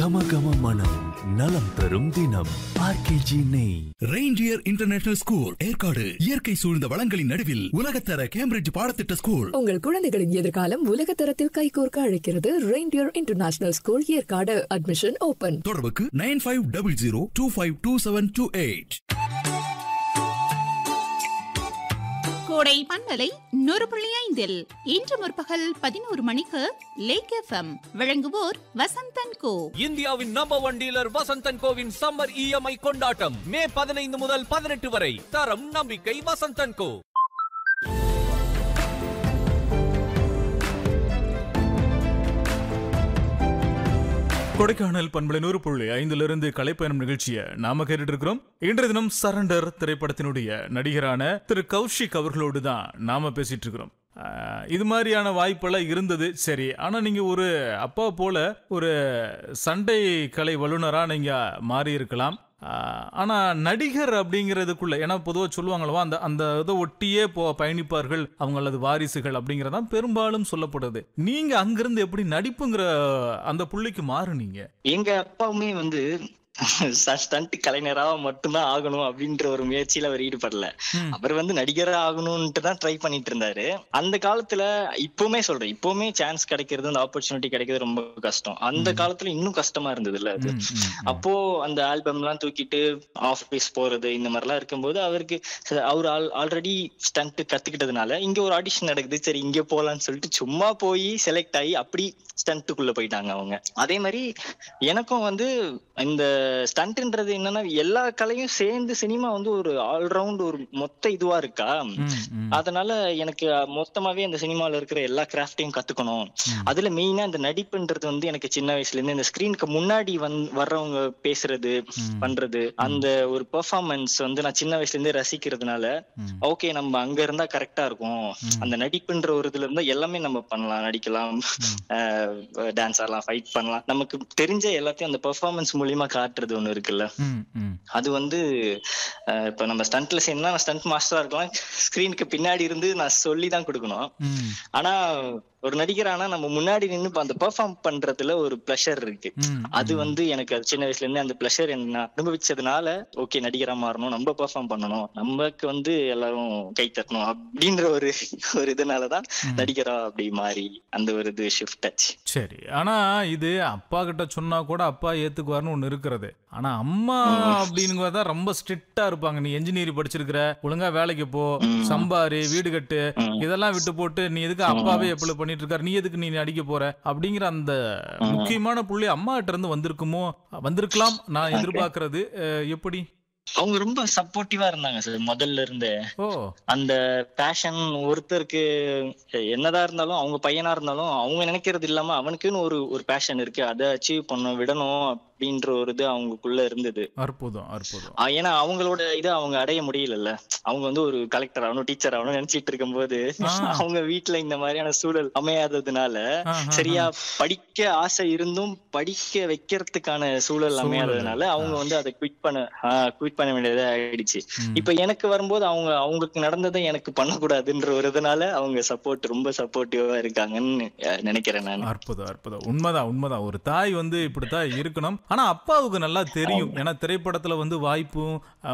கம கம மனம் நலம் தரும் தினம் ஆர்கேஜி நெய் ரெயின்டியர் இன்டர்நேஷனல் ஸ்கூல் ஏற்காடு இயற்கை சூழ்ந்த வளங்களின் நடுவில் உலகத்தர கேம்பிரிட்ஜ் பாடத்திட்ட ஸ்கூல் உங்கள் குழந்தைகளின் எதிர்காலம் உலக தரத்தில் கைகோர்க்க அழைக்கிறது reindeer international school Yercaud admission open தொடர்புக்கு nine five double zero two five two seven two eight கோடை பண்பலை நூறு புள்ளி ஐந்தில் இன்று முற்பகல் பதினோரு மணிக்கு லேக் எஃப்எம் வழங்குவோர் வசந்தன் கோ இந்தியாவின் நம்பர் ஒன் டீலர் வசந்தன் கோவின் சம்மர் இஎம்ஐ கொண்டாட்டம் மே பதினைந்து முதல் பதினெட்டு வரை தரம் நம்பிக்கை வசந்தன் கோ கொடைக்கானல் பண்பலை நூறு புள்ளி ஐந்திலிருந்து கலைப்பயணம் நிகழ்ச்சியை நாம கேட்டுட்டு இருக்கிறோம் இன்றைய தினம் சரண்டர் திரைப்படத்தினுடைய நடிகரான திரு கௌஷிக் அவர்களோடு தான் நாம பேசிட்டு இருக்கிறோம் ஆஹ், இது மாதிரியான வாய்ப்பெல்லாம் இருந்தது சரி ஆனா நீங்க ஒரு அப்பா போல ஒரு சண்டை கலை வல்லுனரா நீங்க மாறி இருக்கலாம் ஆஹ், ஆனா நடிகர் அப்படிங்கிறதுக்குள்ள ஏன்னா பொதுவாக சொல்லுவாங்களவா அந்த அந்த இதை ஒட்டியே போ பயணிப்பார்கள் அவங்களது வாரிசுகள் அப்படிங்கறதான் பெரும்பாலும் சொல்லப்படுது நீங்க அங்கிருந்து எப்படி நடிப்புங்கிற அந்த புள்ளிக்கு மாறுனீங்க எங்க அப்பாவுமே வந்து ஸ்டண்ட் கலைஞரா மட்டும்தான் ஆகணும் அப்படின்ற ஒரு முயற்சியில அவர் ஈடுபடல ம். அவர் வந்து நடிகரா ஆகணும்ட்டு தான் ட்ரை பண்ணிட்டு இருந்தாரு அந்த காலத்துல இப்பவுமே சொல்றேன் இப்பவுமே சான்ஸ் கிடைக்கிறது அந்த ஆப்பர்ச்சுனிட்டி கிடைக்கிறது ரொம்ப கஷ்டம் அந்த காலத்துல இன்னும் கஷ்டமா இருந்தது இல்ல அது ம், ம், ம். அப்போ அந்த ஆல்பம் எல்லாம் தூக்கிட்டு ஆபீஸ் போறது இந்த மாதிரிலாம் இருக்கும்போது அவருக்கு ச- அவர் ஆல்ரெடி ஸ்டண்ட் கத்துக்கிட்டதுனால இங்க ஒரு ஆடிஷன் நடக்குது சரி இங்க போலாம்னு சொல்லிட்டு சும்மா போய் செலக்ட் ஆகி அப்படி ஸ்டண்ட்டுக்குள்ள போயிட்டாங்க அவங்க அதே மாதிரி எனக்கும் வந்து இந்த ஸ்டண்ட்ன்றது என்னன்னா எல்லா கலையும் சேர்ந்து சினிமா வந்து ஒரு ஆல்ரவுண்ட் ஒரு மொத்த இதுவா இருக்கா ம், ம். அதனால எனக்கு மொத்தமாவே அந்த சினிமால இருக்கிற எல்லா கிராஃப்டையும் கத்துக்கணும் அதுல மெயினா இந்த நடிப்புன்றது வந்து எனக்கு சின்ன வயசுல இருந்து இந்த ஸ்கிரீனுக்கு முன்னாடி வந் வர்றவங்க பேசுறது ம். பண்றது அந்த ஒரு பெர்ஃபார்மன்ஸ் வந்து நான் சின்ன வயசுல இருந்தே ரசிக்கிறதுனால ம். ஓகே நம்ம அங்க இருந்தா கரெக்டா இருக்கும் அந்த நடிப்புன்ற ஒரு இதுல இருந்தா எல்லாமே நம்ம பண்ணலாம் நடிக்கலாம் டான்ஸ் ஆடலாம் ஃபைட் பண்ணலாம் நமக்கு தெரிஞ்ச எல்லாத்தையும் அந்த பெர்ஃபார்மன்ஸ் மூலியமா காட்டுறது ஒண்ணு இருக்குல்ல ம், ம். அது வந்து அஹ், இப்ப நம்ம ஸ்டண்ட்ல செய்யணும்னா நான் ஸ்டண்ட் மாஸ்டரா இருக்கலாம் ஸ்கிரீனுக்கு பின்னாடி இருந்து நான் சொல்லி தான் கொடுக்கணும் ம், ஆனா ஒரு நடிகரானா நம்ம முன்னாடி நின்னு இப்ப அந்த பெர்ஃபார்ம் பண்றதுல ஒரு ப்ளஷர் இருக்கு ம், அது வந்து எனக்கு அது சின்ன வயசுல இருந்து அந்த ப்ளஷர் என்ன அனுபவிச்சதுனால ஓகே நடிகரா மாறணும் நம்ம பெர்ஃபார்ம் பண்ணணும் நமக்கு வந்து எல்லாரும் கை தட்டணும் அப்படின்ற ஒரு ஒரு இதனாலதான் நடிகரா அப்படி மாறி அந்த ஒரு இது ஷிஃப்ட் ஆச்சு சரி ஆனா இது அப்பா கிட்ட சொன்னா கூட அப்பா ஏத்துக்குவார்னு ஒண்ணு இருக்கிறது ஆனா அம்மா அப்படிங்கிறத தான் ரொம்ப ஸ்ட்ரிக்டா இருப்பாங்க நீ என்ஜினியரிங் படிச்சிருக்கிற ஒழுங்கா வேலைக்கு போ சம்பாரு வீடு கட்டு இதெல்லாம் விட்டு போட்டு நீ எதுக்கு அப்பாவே எப்படி பண்ணிட்டு இருக்காரு நீ எதுக்கு நீ நடிக்க போற அப்படிங்கிற அந்த முக்கியமான புள்ளி அம்மா கிட்ட இருந்து வந்திருக்குமோ வந்திருக்கலாம் நான் எதிர்பார்க்கறது அஹ், எப்படி அவங்க ரொம்ப சப்போர்ட்டிவா இருந்தாங்க சார் முதல்ல இருந்தே ஓ அந்த பேஷன் ஒருத்தருக்கு என்னதான் இருந்தாலும் அவங்க பையனா இருந்தாலும் அவங்க நினைக்கிறது இல்லாம அவனுக்குன்னு ஒரு ஒரு பேஷன் இருக்கு அதை அச்சீவ் பண்ண விடணும் அப்படின்ற ஒரு இது அவங்களுக்குள்ள இருந்தது அற்புதம் அற்புதம் ஆ, ஏன்னா அவங்களோட இதை அவங்க அடைய முடியலல்ல அவங்க வந்து ஒரு கலெக்டர் ஆகணும் டீச்சர் ஆகணும் நினைச்சிட்டு இருக்கும்போது ஆ. அவங்க வீட்டுல இந்த மாதிரியான சூழல் அமையாததுனால ஆஹா. சரியா படிக்க ஆசை இருந்தும் படிக்க வைக்கிறதுக்கான சூழல் சூழல். அமையாததுனால அவங்க வந்து அதை குவிட் பண்ண குவிட் பண்ண வேண்டியதா ஆயிடுச்சு ம். இப்ப எனக்கு வரும்போது அவங்க அவங்களுக்கு நடந்ததை எனக்கு பண்ணக்கூடாதுன்ற ஒரு இதனால அவங்க சப்போர்ட் ரொம்ப சப்போர்ட்டிவா இருக்காங்கன்னு அஹ், நினைக்கிறேன் நான் அற்புதம் அற்புதம் உண்மைதான் உண்மைதான் ஒரு தாய் வந்து இப்படித்தான் இருக்கணும் ஆனா அப்பாவுக்கு நல்லா தெரியும் ஏன்னா திரைப்படத்துல வந்து வாய்ப்பும்